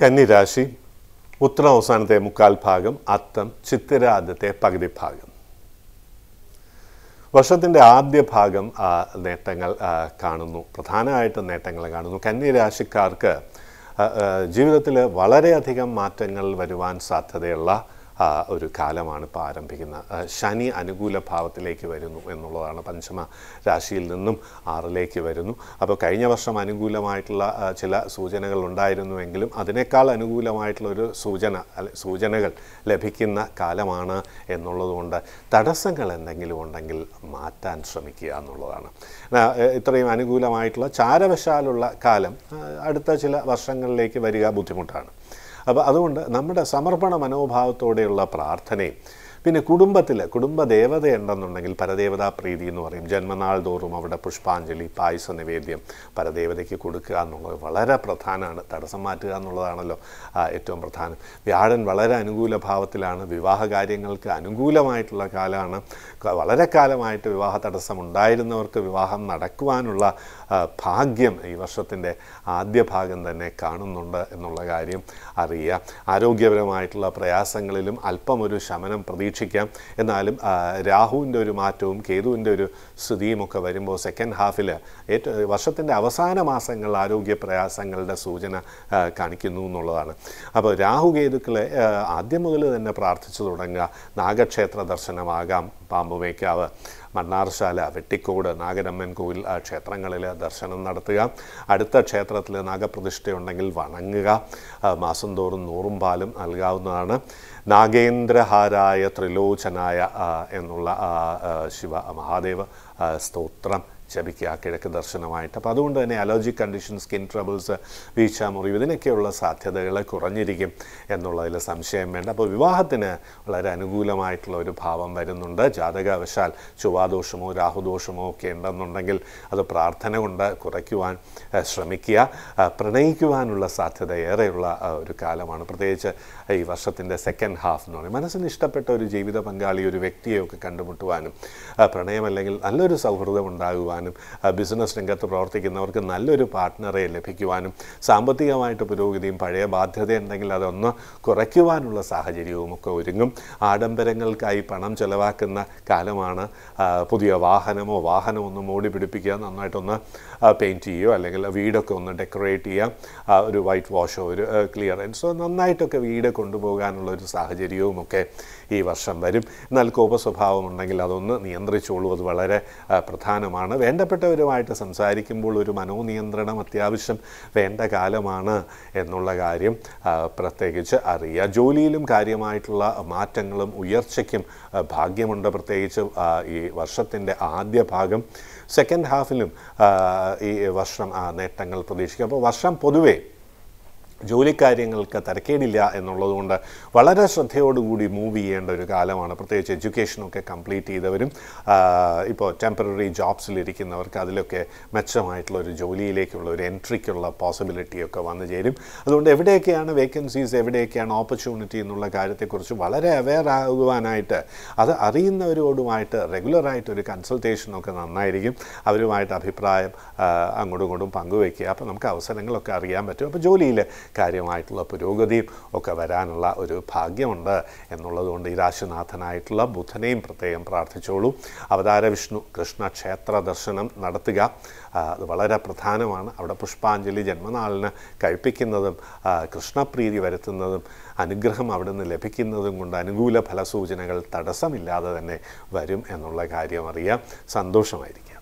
കന്നിരാശി ഉത്തര അവസാനത്തെ മുക്കാൽ ഭാഗം അത്തം ചിത്തിര ആദ്യത്തെ പകുതി ഭാഗം വർഷത്തിൻ്റെ ആദ്യ ഭാഗം ആ, നേട്ടങ്ങൾ ആ, കാണുന്നു പ്രധാനമായിട്ടും നേട്ടങ്ങൾ കാണുന്നു കന്യരാശിക്കാർക്ക് ജീവിതത്തിൽ വളരെയധികം മാറ്റങ്ങൾ വരുവാൻ സാധ്യതയുള്ള ആ, ഒരു കാലമാണ് ഇപ്പോൾ ആരംഭിക്കുന്നത് ആ, ശനി അനുകൂല ഭാവത്തിലേക്ക് വരുന്നു എന്നുള്ളതാണ് പഞ്ചമ രാശിയിൽ നിന്നും ആറിലേക്ക് വരുന്നു അപ്പോൾ കഴിഞ്ഞ വർഷം അനുകൂലമായിട്ടുള്ള ആ, ചില സൂചനകൾ ഉണ്ടായിരുന്നുവെങ്കിലും അതിനേക്കാൾ അനുകൂലമായിട്ടുള്ള ഒരു സൂചന അല്ലെ സൂചനകൾ ലഭിക്കുന്ന കാലമാണ് എന്നുള്ളതുകൊണ്ട് തടസ്സങ്ങൾ എന്തെങ്കിലും ഉണ്ടെങ്കിൽ മാറ്റാൻ ശ്രമിക്കുക എന്നുള്ളതാണ് ആ, എ- ഇത്രയും അനുകൂലമായിട്ടുള്ള ചാരവശാലുള്ള കാലം ആ, അടുത്ത ചില വർഷങ്ങളിലേക്ക് വരിക ബുദ്ധിമുട്ടാണ് അപ്പോൾ അതുകൊണ്ട് നമ്മുടെ സമർപ്പണ മനോഭാവത്തോടെയുള്ള പ്രാർത്ഥനയും പിന്നെ കുടുംബത്തിൽ കുടുംബ ദേവതയുണ്ടെന്നുണ്ടെങ്കിൽ പരദേവതാ പ്രീതി എന്ന് പറയും ജന്മനാൾ തോറും അവിടെ പുഷ്പാഞ്ജലി പായസ നിവേദ്യം പരദേവതയ്ക്ക് കൊടുക്കുക എന്നുള്ളത് വളരെ പ്രധാനമാണ് തടസ്സം മാറ്റുക എന്നുള്ളതാണല്ലോ ആ, ഏറ്റവും പ്രധാനം വ്യാഴൻ വളരെ അനുകൂല ഭാവത്തിലാണ് വിവാഹ കാര്യങ്ങൾക്ക് അനുകൂലമായിട്ടുള്ള കാലമാണ് ക- വളരെ കാലമായിട്ട് വിവാഹ തടസ്സം ഉണ്ടായിരുന്നവർക്ക് വിവാഹം നടക്കുവാനുള്ള ആ, ഭാഗ്യം ഈ വർഷത്തിൻ്റെ ആദ്യ ഭാഗം തന്നെ കാണുന്നുണ്ട് എന്നുള്ള കാര്യം അറിയുക ആരോഗ്യപരമായിട്ടുള്ള പ്രയാസങ്ങളിലും അല്പം ഒരു ശമനം പ്രതീക്ഷിക്കാം എന്നാലും ആ, രാഹുവിൻ്റെ ഒരു മാറ്റവും കേതുവിൻ്റെ ഒരു സ്ഥിതിയും ഒക്കെ വരുമ്പോൾ സെക്കൻഡ് ഹാഫിൽ ഏറ്റവും വർഷത്തിൻ്റെ അവസാന മാസങ്ങൾ ആരോഗ്യ പ്രയാസങ്ങളുടെ സൂചന ആ, കാണിക്കുന്നു എന്നുള്ളതാണ് അപ്പോൾ രാഹു കേതുക്കളെ ആ, ആദ്യം മുതൽ തന്നെ പ്രാർത്ഥിച്ചു തുടങ്ങുക നാഗക്ഷേത്ര ദർശനമാകാം പാമ്പുമേക്കാവ് മണ്ണാർശാല വെട്ടിക്കോട് നാഗരമ്മൻ കോവിൽ ആ, ക്ഷേത്രങ്ങളിൽ ദർശനം നടത്തുക അടുത്ത ക്ഷേത്രത്തിൽ നാഗപ്രതിഷ്ഠയുണ്ടെങ്കിൽ വണങ്ങുക ആ, മാസം തോറും നൂറും പാലും നൽകാവുന്നതാണ് നാഗേന്ദ്രഹാരായ ത്രിലോചനായ ആ, എന്നുള്ള ആ, ആ, ശിവ മഹാദേവ ആ, സ്തോത്രം ജപിക്കുക കിഴക്ക് ദർശനമായിട്ട് അപ്പോൾ അതുകൊണ്ട് തന്നെ അലർജിക് കണ്ടീഷൻ സ്കിൻ ട്രബിൾസ് വീഴ്ച മുറിവ് ഇതിനൊക്കെയുള്ള സാധ്യതകൾ കുറഞ്ഞിരിക്കും എന്നുള്ളതിൽ സംശയം വേണ്ട അപ്പോൾ വിവാഹത്തിന് വളരെ അനുകൂലമായിട്ടുള്ള ഒരു ഭാവം വരുന്നുണ്ട് ജാതകവശാൽ ചൊവ്വാദോഷമോ രാഹുദോഷമോ ഒക്കെ ഉണ്ടെന്നുണ്ടെങ്കിൽ അത് പ്രാർത്ഥന കൊണ്ട് കുറയ്ക്കുവാൻ ആ, ശ്രമിക്കുക ആ, പ്രണയിക്കുവാനുള്ള സാധ്യത ഏറെയുള്ള ആ, ഒരു കാലമാണ് പ്രത്യേകിച്ച് ഈ വർഷത്തിൻ്റെ സെക്കൻഡ് ഹാഫ് എന്ന് പറയും മനസ്സിന് ഇഷ്ടപ്പെട്ട ഒരു ജീവിത പങ്കാളി ഒരു വ്യക്തിയെയൊക്കെ കണ്ടുമുട്ടുവാനും ആ, പ്രണയമല്ലെങ്കിൽ നല്ലൊരു സൗഹൃദം ഉണ്ടാകുവാനും ആ, ബിസിനസ് രംഗത്ത് പ്രവർത്തിക്കുന്നവർക്ക് നല്ലൊരു പാർട്ട്ണറെ ലഭിക്കുവാനും സാമ്പത്തികമായിട്ട് പുരോഗതിയും പഴയ ബാധ്യതയുണ്ടെങ്കിൽ അതൊന്ന് കുറയ്ക്കുവാനുള്ള സാഹചര്യവും ഒക്കെ ഒരുങ്ങും ആഡംബരങ്ങൾക്കായി പണം ചെലവാക്കുന്ന കാലമാണ് ആ, പുതിയ വാഹനമോ വാഹനം ഒന്ന് മോടി പിടിപ്പിക്കുക നന്നായിട്ടൊന്ന് പെയിൻറ്റ് ചെയ്യുകയോ അല്ലെങ്കിൽ വീടൊക്കെ ഒന്ന് ഡെക്കറേറ്റ് ചെയ്യുക ആ, ഒരു വൈറ്റ് വാഷോ ഒരു ക്ലിയറൻസോ നന്നായിട്ടൊക്കെ വീട് കൊണ്ടുപോകാനുള്ള ഒരു സാഹചര്യവും ഒക്കെ ഈ വർഷം വരും എന്നാൽ കോപ സ്വഭാവമുണ്ടെങ്കിൽ അതൊന്ന് നിയന്ത്രിച്ചോളൂ അത് വളരെ ആ, പ്രധാനമാണ് വേണ്ടപ്പെട്ടവരുമായിട്ട് സംസാരിക്കുമ്പോൾ ഒരു മനോനിയന്ത്രണം അത്യാവശ്യം വേണ്ട കാലമാണ് എന്നുള്ള കാര്യം ആ, പ്രത്യേകിച്ച് അറിയുക ജോലിയിലും കാര്യമായിട്ടുള്ള മാറ്റങ്ങളും ഉയർച്ചയ്ക്കും ആ, ഭാഗ്യമുണ്ട് പ്രത്യേകിച്ച് ആ, ഈ വർഷത്തിൻ്റെ ആദ്യ ഭാഗം സെക്കൻഡ് ഹാഫിലും ആ, ഈ വർഷം ആ, നേട്ടങ്ങൾ പ്രതീക്ഷിക്കും അപ്പോൾ വർഷം പൊതുവേ ജോലിക്കാര്യങ്ങൾക്ക് തരക്കേടില്ല എന്നുള്ളതുകൊണ്ട് വളരെ ശ്രദ്ധയോടുകൂടി മൂവ് ചെയ്യേണ്ട ഒരു കാലമാണ് പ്രത്യേകിച്ച് എഡ്യൂക്കേഷനൊക്കെ കംപ്ലീറ്റ് ചെയ്തവരും ആ, ഇപ്പോൾ ടെമ്പററി ജോബ്സിലിരിക്കുന്നവർക്ക് അതിലൊക്കെ മെച്ചമായിട്ടുള്ള ഒരു ജോലിയിലേക്കുള്ള ഒരു എൻട്രിക്കുള്ള പോസിബിലിറ്റിയൊക്കെ വന്നു ചേരും അതുകൊണ്ട് എവിടെയൊക്കെയാണ് വേക്കൻസീസ് എവിടെയൊക്കെയാണ് ഓപ്പർച്യൂണിറ്റി എന്നുള്ള കാര്യത്തെക്കുറിച്ച് വളരെ അവെയർ ആകുവാനായിട്ട് അത് അറിയുന്നവരോടുമായിട്ട് റെഗുലറായിട്ട് ഒരു കൺസൾട്ടേഷനൊക്കെ നന്നായിരിക്കും അവരുമായിട്ട് അഭിപ്രായം ആ, അങ്ങോട്ടും ഇങ്ങോട്ടും പങ്കുവയ്ക്കുക അപ്പോൾ നമുക്ക് അവസരങ്ങളൊക്കെ അറിയാൻ പറ്റും അപ്പോൾ ജോലിയിൽ കാര്യമായിട്ടുള്ള പുരോഗതിയും ഒക്കെ വരാനുള്ള ഒരു ഭാഗ്യമുണ്ട് എന്നുള്ളതുകൊണ്ട് ഈ രാശിനാഥനായിട്ടുള്ള ബുധനെയും പ്രത്യേകം പ്രാർത്ഥിച്ചോളൂ അവതാര വിഷ്ണു കൃഷ്ണ ക്ഷേത്ര ദർശനം നടത്തുക ആ, അത് വളരെ പ്രധാനമാണ് അവിടെ പുഷ്പാഞ്ജലി ജന്മനാളിന് കഴിപ്പിക്കുന്നതും ആ, കൃഷ്ണപ്രീതി വരുത്തുന്നതും അനുഗ്രഹം അവിടെ നിന്ന് ലഭിക്കുന്നതും കൊണ്ട് അനുകൂല ഫലസൂചനകൾ തടസ്സമില്ലാതെ തന്നെ വരും എന്നുള്ള കാര്യം അറിയാം സന്തോഷമായിരിക്കും